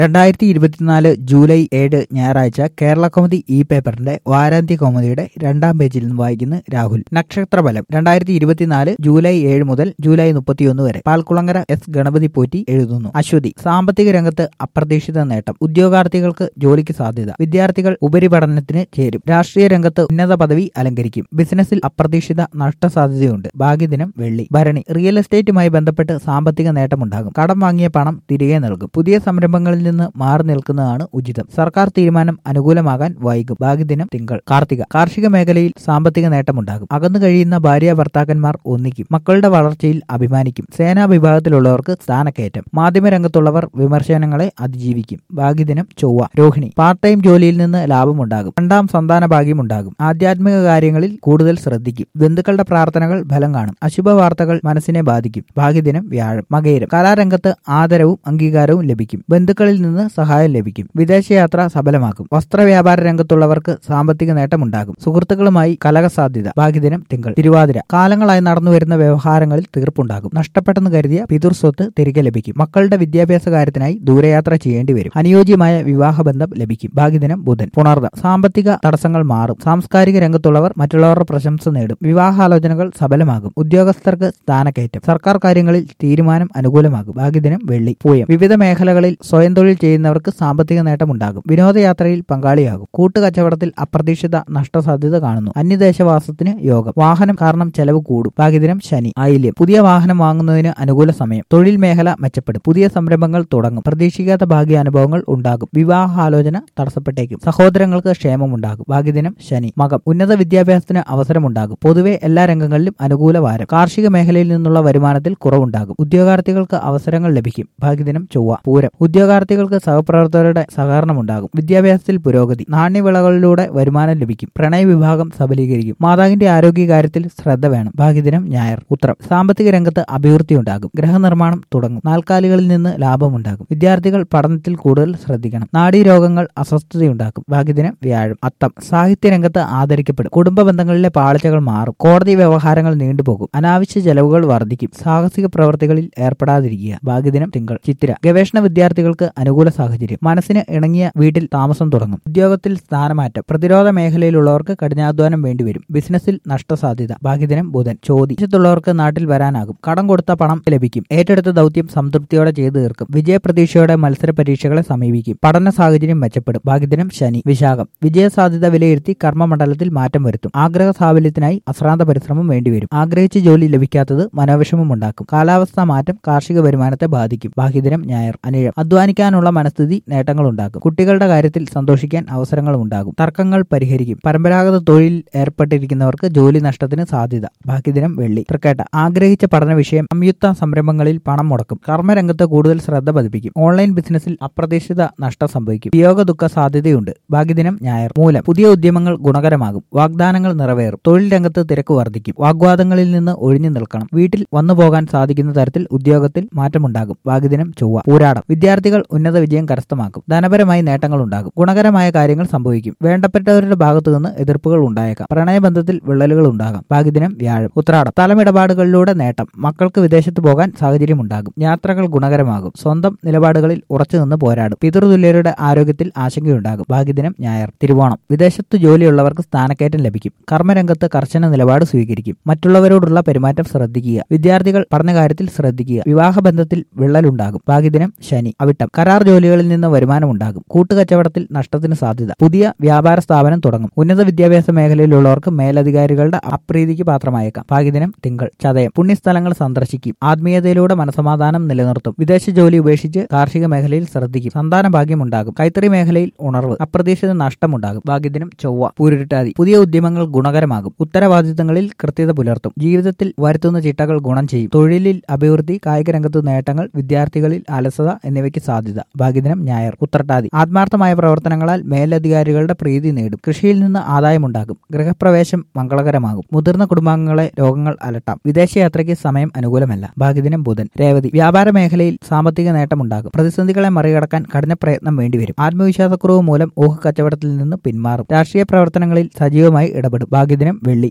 രണ്ടായിരത്തി ഇരുപത്തിനാല് ജൂലൈ ഏഴ് ഞായറാഴ്ച കേരള കൗമുദി ഇ പേപ്പറിന്റെ വാരാന്ത്യ കൗമുദിയുടെ രണ്ടാം പേജിൽ നിന്ന് വായിക്കുന്ന രാഹുൽ നക്ഷത്രഫലം രണ്ടായിരത്തി ഇരുപത്തിനാല് ജൂലൈ ഏഴ് മുതൽ ജൂലൈ മുപ്പത്തിയൊന്ന് വരെ പാൽക്കുളങ്ങര എസ് ഗണപതി പോറ്റി എഴുതുന്നു അശ്വതി സാമ്പത്തിക രംഗത്ത് അപ്രതീക്ഷിത നേട്ടം ഉദ്യോഗാർത്ഥികൾക്ക് ജോലിക്ക് സാധ്യത വിദ്യാർത്ഥികൾ ഉപരിപഠനത്തിന് ചേരും രാഷ്ട്രീയ രംഗത്ത് ഉന്നത പദവി അലങ്കരിക്കും ബിസിനസ്സിൽ അപ്രതീക്ഷിത നഷ്ടസാധ്യതയുണ്ട് ഭാഗ്യദിനം വെള്ളി ഭരണി റിയൽ എസ്റ്റേറ്റുമായി ബന്ധപ്പെട്ട് സാമ്പത്തിക നേട്ടമുണ്ടാകും കടം വാങ്ങിയ പണം തിരികെ നൽകും പുതിയ സംരംഭങ്ങളിൽ നിന്ന് മാറി നിൽക്കുന്നതാണ് ഉചിതം സർക്കാർ തീരുമാനം അനുകൂലമാകാൻ വൈകും ഭാഗ്യദിനം തിങ്കൾ കാർത്തിക കാർഷിക മേഖലയിൽ സാമ്പത്തിക നേട്ടമുണ്ടാകും അകന്നു കഴിയുന്ന ഭാര്യ ഭർത്താക്കന്മാർ ഒന്നിക്കും മക്കളുടെ വളർച്ചയിൽ അഭിമാനിക്കും സേനാ വിഭാഗത്തിലുള്ളവർക്ക് സ്ഥാനക്കയറ്റം മാധ്യമരംഗത്തുള്ളവർ വിമർശനങ്ങളെ അതിജീവിക്കും ഭാഗ്യദിനം ചൊവ്വ രോഹിണി പാർട്ട് ടൈം ജോലിയിൽ നിന്ന് ലാഭമുണ്ടാകും രണ്ടാം സന്താന ഭാഗ്യമുണ്ടാകും ആധ്യാത്മിക കാര്യങ്ങളിൽ കൂടുതൽ ശ്രദ്ധിക്കും ബന്ധുക്കളുടെ പ്രാർത്ഥനകൾ ഫലം കാണും അശുഭ വാർത്തകൾ മനസ്സിനെ ബാധിക്കും ഭാഗ്യദിനം വ്യാഴം മകയിരം കലാരംഗത്ത് ആദരവും അംഗീകാരവും ലഭിക്കും ബന്ധുക്കളിൽ നിന്ന് സഹായം ലഭിക്കും വിദേശയാത്ര സഫലമാക്കും വസ്ത്രവ്യാപാര രംഗത്തുള്ളവർക്ക് സാമ്പത്തിക നേട്ടമുണ്ടാകും സുഹൃത്തുക്കളുമായി കലക സാധ്യത ഭാഗ്യദിനം തിങ്കൾ തിരുവാതിര കാലങ്ങളായി നടന്നുവരുന്ന വ്യവഹാരങ്ങളിൽ തീർപ്പുണ്ടാകും നഷ്ടപ്പെട്ടെന്ന് കരുതിയ പിതൃസ്വത്ത് തിരികെ ലഭിക്കും മക്കളുടെ വിദ്യാഭ്യാസ കാര്യത്തിനായി ദൂരയാത്ര ചെയ്യേണ്ടി വരും അനുയോജ്യമായ വിവാഹബന്ധം ലഭിക്കും ഭാഗ്യദിനം ബുധൻ പുണർദം സാമ്പത്തിക തടസ്സങ്ങൾ മാറും സാംസ്കാരിക രംഗത്തുള്ളവർ മറ്റുള്ളവരുടെ പ്രശംസ നേടും വിവാഹാലോചനകൾ സഫലമാകും ഉദ്യോഗസ്ഥർക്ക് സ്ഥാനക്കയറ്റം സർക്കാർ കാര്യങ്ങളിൽ തീരുമാനം അനുകൂലമാകും ഭാഗ്യദിനം വെള്ളി പൂയം വിവിധ മേഖലകളിൽ സ്വയം തൊഴിൽ ചെയ്യുന്നവർക്ക് സാമ്പത്തിക നേട്ടമുണ്ടാകും വിനോദയാത്രയിൽ പങ്കാളിയാകും കൂട്ടുകച്ചവടത്തിൽ അപ്രതീക്ഷിത നഷ്ടസാധ്യത കാണുന്നു അന്യദേശവാസത്തിന് യോഗം വാഹനം കാരണം ചെലവ് കൂടും ഭാഗ്യദിനം ശനി ആയില്യം പുതിയ വാഹനം വാങ്ങുന്നതിന് അനുകൂല സമയം തൊഴിൽ മേഖല മെച്ചപ്പെടും പുതിയ സംരംഭങ്ങൾ തുടങ്ങും പ്രതീക്ഷിക്കാത്ത ഭാഗ്യാനുഭവങ്ങൾ ഉണ്ടാകും വിവാഹാലോചന തടസ്സപ്പെട്ടേക്കും സഹോദരങ്ങൾക്ക് ക്ഷേമമുണ്ടാകും ഭാഗ്യദിനം ശനി മകം ഉന്നത വിദ്യാഭ്യാസത്തിന് അവസരമുണ്ടാകും പൊതുവെ എല്ലാ രംഗങ്ങളിലും അനുകൂല വാരം കാർഷിക മേഖലയിൽ നിന്നുള്ള വരുമാനത്തിൽ കുറവുണ്ടാകും ഉദ്യോഗാർത്ഥികൾക്ക് അവസരങ്ങൾ ലഭിക്കും ഭാഗ്യദിനം ചൊവ്വ പൂരം ഉദ്യോഗാർത്ഥികൾക്ക് സഹപ്രവർത്തകരുടെ സഹകരണമുണ്ടാകും വിദ്യാഭ്യാസത്തിൽ പുരോഗതി നാണ്യവിളകളിലൂടെ വരുമാനം ലഭിക്കും പ്രണയ വിഭാഗം സബലീകരിക്കും മാതാവിന്റെ ആരോഗ്യകാര്യത്തിൽ ശ്രദ്ധ വേണം ഭാഗ്യദിനം ഞായർ ഉത്തരം സാമ്പത്തിക രംഗത്ത് അഭിവൃദ്ധി ഉണ്ടാകും ഗൃഹനിർമ്മാണം തുടങ്ങും നാൽക്കാലികളിൽ നിന്ന് ലാഭമുണ്ടാകും വിദ്യാർത്ഥികൾ പഠനത്തിൽ കൂടുതൽ ശ്രദ്ധിക്കണം നാഡീരോഗങ്ങൾ അസ്വസ്ഥതയുണ്ടാക്കും ഭാഗ്യദിനം വ്യാഴം അത്തം സാഹിത്യ രംഗത്ത് ആദരിക്കപ്പെടും കുടുംബ ബന്ധങ്ങളിലെ പാളിച്ചകൾ മാറും കോടതി വ്യവഹാരങ്ങൾ നീണ്ടുപോകും അനാവശ്യ ചെലവുകൾ വർദ്ധിക്കും സാഹസിക പ്രവർത്തികളിൽ ഏർപ്പെടാതിരിക്കുക ഭാഗ്യദിനം തിങ്കൾ ചിത്തിര ഗവേഷണ വിദ്യാർത്ഥികൾക്ക് അനുകൂല സാഹചര്യം മനസ്സിന് ഇണങ്ങിയ വീട്ടിൽ താമസം തുടങ്ങും ഉദ്യോഗത്തിൽ സ്ഥാനമാറ്റം പ്രതിരോധ മേഖലയിലുള്ളവർക്ക് കഠിനാധ്വാനം വേണ്ടിവരും ബിസിനസ്സിൽ നഷ്ടസാധ്യത ഭാഗ്യദിനം ബുധൻ ചോതി ദേശത്തുള്ളവർക്ക് നാട്ടിൽ വരാനാകും കടം കൊടുത്ത പണം ലഭിക്കും ഏറ്റെടുത്ത ദൗത്യം സംതൃപ്തിയോടെ ചെയ്തു തീർക്കും വിജയപ്രതീക്ഷയോടെ മത്സര പരീക്ഷകളെ സമീപിക്കും പഠന സാഹചര്യം മെച്ചപ്പെടും ഭാഗ്യദിനം ശനി വിശാഖം വിജയസാധ്യത വിലയിരുത്തി കർമ്മമണ്ഡലത്തിൽ മാറ്റം വരുത്തും ആഗ്രഹ സാഫല്യത്തിനായി അശ്രാന്ത പരിശ്രമം വേണ്ടിവരും ആഗ്രഹിച്ച ജോലി ലഭിക്കാത്തത് മനോവിഷമം ഉണ്ടാക്കും കാലാവസ്ഥാ മാറ്റം കാർഷിക വരുമാനത്തെ ബാധിക്കും ഭാഗ്യദിനം ഞായർ അനിഴം അധ്വാനിക്കാനുള്ള മനസ്ഥിതി നേട്ടങ്ങളുണ്ടാക്കും കുട്ടികളുടെ കാര്യത്തിൽ സന്തോഷിക്കാൻ അവസരങ്ങളും ഉണ്ടാകും തർക്കങ്ങൾ പരിഹരിക്കും പരമ്പരാഗത തൊഴിൽ ഏർപ്പെട്ടിരിക്കുന്നവർക്ക് ജോലി നഷ്ടത്തിന് സാധ്യത ഭാഗ്യദിനം വെള്ളി തൃക്കേട്ട ആഗ്രഹിച്ച പഠന വിഷയം സംയുക്ത സംരംഭങ്ങളിൽ പണം മുടക്കും കർമ്മരംഗത്ത് കൂടുതൽ ശ്രദ്ധ പതിപ്പിക്കും ഓൺലൈൻ ബിസിനസ്സിൽ അപ്രതീക്ഷിത നഷ്ടം സംഭവിക്കും വിയോഗ ദുഃഖ സാധ്യതയുണ്ട് ഭാഗ്യദിനം ഞായർ മൂലം പുതിയ ഉദ്യമങ്ങൾ ഗുണകരമാകും വാഗ്ദാനങ്ങൾ നിറവേറും തൊഴിൽ രംഗത്ത് തിരക്ക് വർദ്ധിക്കും വാഗ്വാദങ്ങളിൽ നിന്ന് ഒഴിഞ്ഞു നിൽക്കണം വീട്ടിൽ വന്നു പോകാൻ സാധിക്കുന്ന തരത്തിൽ ഉദ്യോഗത്തിൽ മാറ്റമുണ്ടാകും ഭാഗ്യദിനം ചൊവ്വ പൂരാടം വിദ്യാർത്ഥികൾ ഉന്നത വിജയം കരസ്ഥമാക്കും ധനപരമായി നേട്ടങ്ങൾ ഉണ്ടാകും ഗുണകരമായ കാര്യങ്ങൾ സംഭവിക്കും വേണ്ടപ്പെട്ടവരുടെ ഭാഗത്തു നിന്ന് എതിർപ്പുകൾ ഉണ്ടായേക്കാം പ്രണയബന്ധത്തിൽ വിള്ളലുകൾ ഉണ്ടാകാം ഭാഗ്യദിനം വ്യാഴം ഉത്രാടം തലമിടപാടുകളിലൂടെ നേട്ടം മക്കൾക്ക് വിദേശത്ത് പോകാൻ സാഹചര്യമുണ്ടാകും യാത്രകൾ ഗുണകരമാകും സ്വന്തം നിലപാടുകളിൽ ഉറച്ചു നിന്ന് പോരാടും പിതൃതുല്യരുടെ ആരോഗ്യത്തിൽ ആശങ്കയുണ്ടാകും ഭാഗ്യദിനം ഞായർ തിരുവോണം വിദേശത്ത് ജോലിയുള്ളവർക്ക് സ്ഥാനക്കയറ്റം ലഭിക്കും കർമ്മരംഗത്ത് കർശന നിലപാട് സ്വീകരിക്കും മറ്റുള്ളവരോടുള്ള പെരുമാറ്റം ശ്രദ്ധിക്കുക വിദ്യാർത്ഥികൾ പഠനകാര്യത്തിൽ ശ്രദ്ധിക്കുക വിവാഹബന്ധത്തിൽ വിള്ളലുണ്ടാകും ഭാഗ്യദിനം ശനി അവിട്ടം കരാർ ജോലികളിൽ നിന്ന് വരുമാനമുണ്ടാകും കൂട്ടുകച്ചവടത്തിൽ നഷ്ടത്തിന് സാധ്യത പുതിയ വ്യാപാര സ്ഥാപനം തുടങ്ങും ഉന്നത വിദ്യാഭ്യാസ മേഖലയിലുള്ളവർക്ക് മേലധികാരികളുടെ അപ്രീതിക്ക് പാത്രമായേക്കാം ഭാഗ്യദിനം തിങ്കൾ ചതയം പുണ്യസ്ഥലങ്ങൾ സന്ദർശിക്കും ആത്മീയതയിലൂടെ മനസമാധാനം നിലനിർത്തും വിദേശ ജോലി ഉപേക്ഷിച്ച് കാർഷിക മേഖലയിൽ ശ്രദ്ധിക്കും സന്താന ഭാഗ്യമുണ്ടാകും കൈത്തറി മേഖലയിൽ ഉണർവ് അപ്രതീക്ഷിത നഷ്ടമുണ്ടാകും ഭാഗ്യദിനം ചൊവ്വ പൂരുരുട്ടാതി പുതിയ ഉദ്യമങ്ങൾ ഗുണകരമാകും ഉത്തരവാദിത്തങ്ങളിൽ കൃത്യത പുലർത്തും ജീവിതത്തിൽ വരുത്തുന്ന ചിട്ടകൾ ഗുണം ചെയ്യും തൊഴിലിൽ അഭിവൃദ്ധി കായിക രംഗത്ത് നേട്ടങ്ങൾ വിദ്യാർത്ഥികളിൽ അലസത എന്നിവയ്ക്ക് സാധ്യത ഭാഗ്യദിനം ഞായർ ഉത്രട്ടാതി ആത്മാർത്ഥമായ പ്രവർത്തനങ്ങളാൽ മേലധികാരികളുടെ പ്രീതി നേടും കൃഷിയിൽ നിന്ന് ആദായമുണ്ടാകും ഗൃഹപ്രവേശം മംഗളകരമാകും മുതിർന്ന കുടുംബാംഗങ്ങളെ രോഗങ്ങൾ അലട്ടാം വിദേശയാത്രയ്ക്ക് സമയം അനുകൂലമല്ല ഭാഗ്യദിനം ബുധൻ രേവതി വ്യാപാര മേഖലയിൽ സാമ്പത്തിക നേട്ടമുണ്ടാകും പ്രതിസന്ധികളെ മറികടക്കാൻ കഠിന പ്രയത്നം വേണ്ടിവരും ആത്മവിശ്വാസക്കുറവ് മൂലം ഊഹ കച്ചവടത്തിൽ നിന്ന് പിന്മാറും രാഷ്ട്രീയ പ്രവർത്തനങ്ങളിൽ സജീവമായി ഇടപെടും ഭാഗ്യദിനം വെള്ളി